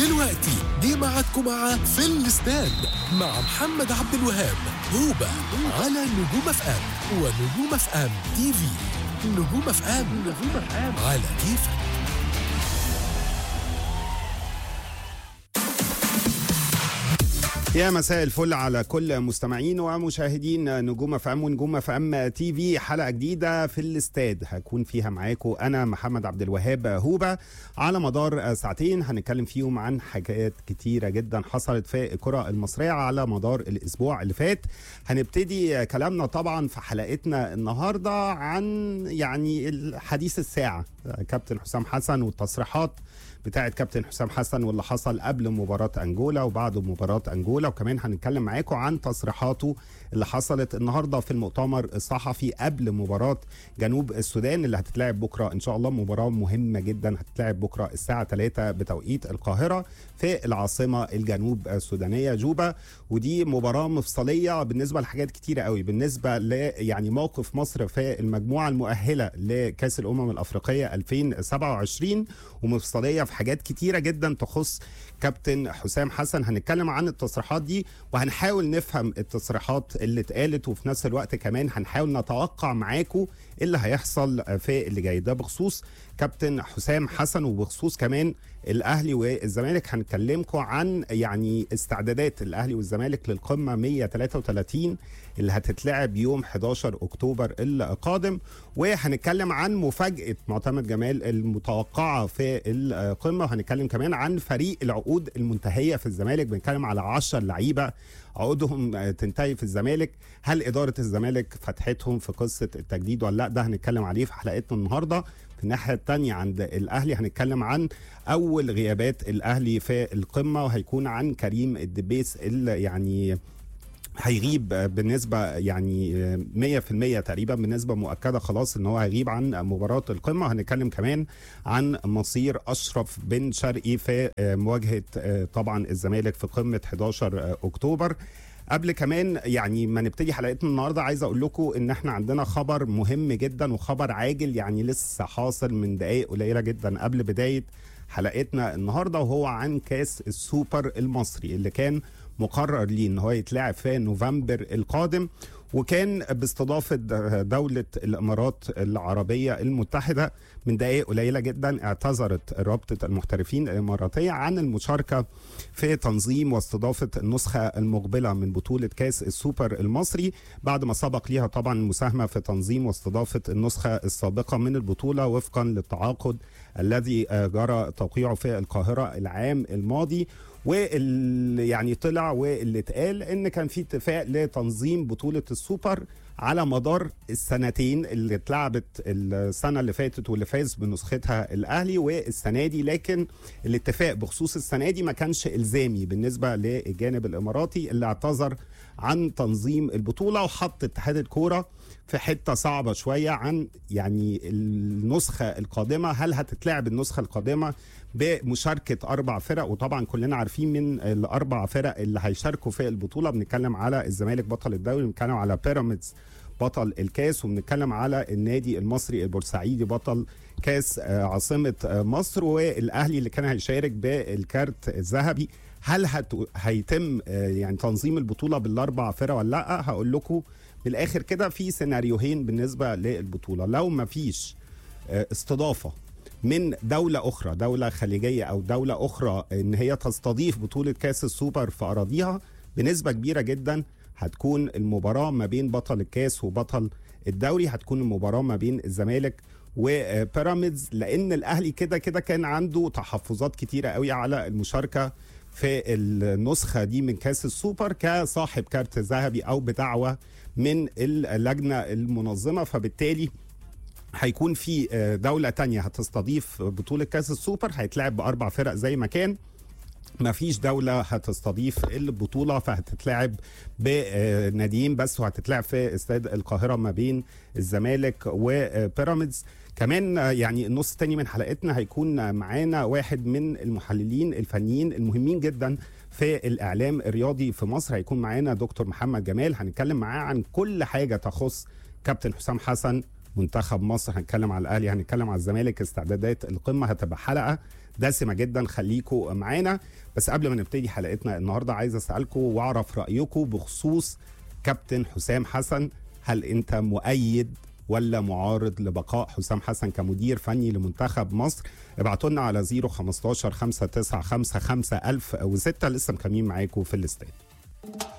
دلوقتي جه ميعادكم مع في الاستاد مع محمد عبد الوهاب هوبا على نجوم اف ام ونجوم اف ام تي في نجوم اف ام على كيفك يا مساء الفل على كل مستمعين ومشاهدين نجوم اف ام ونجوم اف ام تي في حلقه جديده في الاستاد هكون فيها معاكم انا محمد عبد الوهاب هوبا على مدار ساعتين هنتكلم فيهم عن حاجات كتيره جدا حصلت في الكره المصريه على مدار الاسبوع اللي فات هنبتدي كلامنا طبعا في حلقتنا النهارده عن يعني حديث الساعه كابتن حسام حسن والتصريحات بتاعه كابتن حسام حسن واللي حصل قبل مباراه انجولا وبعد مباراه انجولا وكمان هنتكلم معاكم عن تصريحاته اللي حصلت النهارده في المؤتمر الصحفي قبل مباراه جنوب السودان اللي هتتلعب بكره ان شاء الله مباراه مهمه جدا هتتلعب بكره الساعه 3 بتوقيت القاهره في العاصمه الجنوب السودانيه جوبا ودي مباراه مفصليه بالنسبه لحاجات كتيره قوي بالنسبه ل يعني موقف مصر في المجموعه المؤهله لكاس الامم الافريقيه 2027 ومفصليه في حاجات كتيره جدا تخص كابتن حسام حسن هنتكلم عن التصريحات دي وهنحاول نفهم التصريحات اللي اتقالت وفي نفس الوقت كمان هنحاول نتوقع معاكم اللي هيحصل في اللي جاي ده بخصوص كابتن حسام حسن وبخصوص كمان الاهلي والزمالك هنكلمكم عن يعني استعدادات الاهلي والزمالك للقمه 133 اللي هتتلعب يوم 11 اكتوبر القادم وهنتكلم عن مفاجاه معتمد جمال المتوقعه في القمه وهنتكلم كمان عن فريق العقود المنتهيه في الزمالك بنتكلم على 10 لعيبه عقودهم تنتهي في الزمالك هل اداره الزمالك فتحتهم في قصه التجديد ولا لا ده هنتكلم عليه في حلقتنا النهارده في الناحيه الثانيه عند الاهلي هنتكلم عن اول غيابات الاهلي في القمه وهيكون عن كريم الدبيس اللي يعني هيغيب بنسبة يعني 100% تقريبا بنسبة مؤكدة خلاص ان هو هيغيب عن مباراة القمة هنتكلم كمان عن مصير اشرف بن شرقي في مواجهة طبعا الزمالك في قمة 11 اكتوبر قبل كمان يعني ما نبتدي حلقتنا النهارده عايز اقول لكم ان احنا عندنا خبر مهم جدا وخبر عاجل يعني لسه حاصل من دقائق قليله جدا قبل بدايه حلقتنا النهارده وهو عن كاس السوبر المصري اللي كان مقرر ليه ان هو يتلعب في نوفمبر القادم وكان باستضافه دوله الامارات العربيه المتحده من دقائق قليله جدا اعتذرت رابطه المحترفين الاماراتيه عن المشاركه في تنظيم واستضافه النسخه المقبله من بطوله كاس السوبر المصري بعد ما سبق ليها طبعا المساهمه في تنظيم واستضافه النسخه السابقه من البطوله وفقا للتعاقد الذي جرى توقيعه في القاهره العام الماضي واللي يعني طلع واللي اتقال ان كان في اتفاق لتنظيم بطوله السوبر على مدار السنتين اللي اتلعبت السنه اللي فاتت واللي فاز بنسختها الاهلي والسنه دي لكن الاتفاق بخصوص السنه دي ما كانش الزامي بالنسبه للجانب الاماراتي اللي اعتذر عن تنظيم البطوله وحط اتحاد الكوره في حته صعبه شويه عن يعني النسخه القادمه هل هتتلعب النسخه القادمه بمشاركه اربع فرق وطبعا كلنا عارفين من الاربع فرق اللي هيشاركوا في البطوله بنتكلم على الزمالك بطل الدوري بنتكلم على بيراميدز بطل الكاس وبنتكلم على النادي المصري البورسعيدي بطل كاس عاصمه مصر والاهلي اللي كان هيشارك بالكارت الذهبي هل هت... هيتم يعني تنظيم البطوله بالاربع فرق ولا لا هقول لكم بالاخر كده في سيناريوهين بالنسبه للبطوله لو ما فيش استضافه من دولة أخرى دولة خليجية أو دولة أخرى إن هي تستضيف بطولة كأس السوبر في أراضيها بنسبة كبيرة جدا هتكون المباراة ما بين بطل الكاس وبطل الدوري هتكون المباراة ما بين الزمالك وبيراميدز لأن الأهلي كده كده كان عنده تحفظات كتيرة قوي على المشاركة في النسخة دي من كاس السوبر كصاحب كارت ذهبي أو بدعوة من اللجنة المنظمة فبالتالي هيكون في دولة تانية هتستضيف بطولة كاس السوبر هيتلعب بأربع فرق زي ما كان ما فيش دولة هتستضيف البطولة فهتتلعب بناديين بس وهتتلعب في استاد القاهرة ما بين الزمالك وبيراميدز كمان يعني النص التاني من حلقتنا هيكون معانا واحد من المحللين الفنيين المهمين جدا في الاعلام الرياضي في مصر هيكون معانا دكتور محمد جمال هنتكلم معاه عن كل حاجه تخص كابتن حسام حسن منتخب مصر هنتكلم على الاهلي هنتكلم على الزمالك استعدادات القمه هتبقى حلقه دسمه جدا خليكم معانا بس قبل ما نبتدي حلقتنا النهارده عايز اسالكم واعرف رايكم بخصوص كابتن حسام حسن هل انت مؤيد ولا معارض لبقاء حسام حسن كمدير فني لمنتخب مصر ابعتوا لنا على 015 595 5006 لسه مكملين معاكم في الاستاد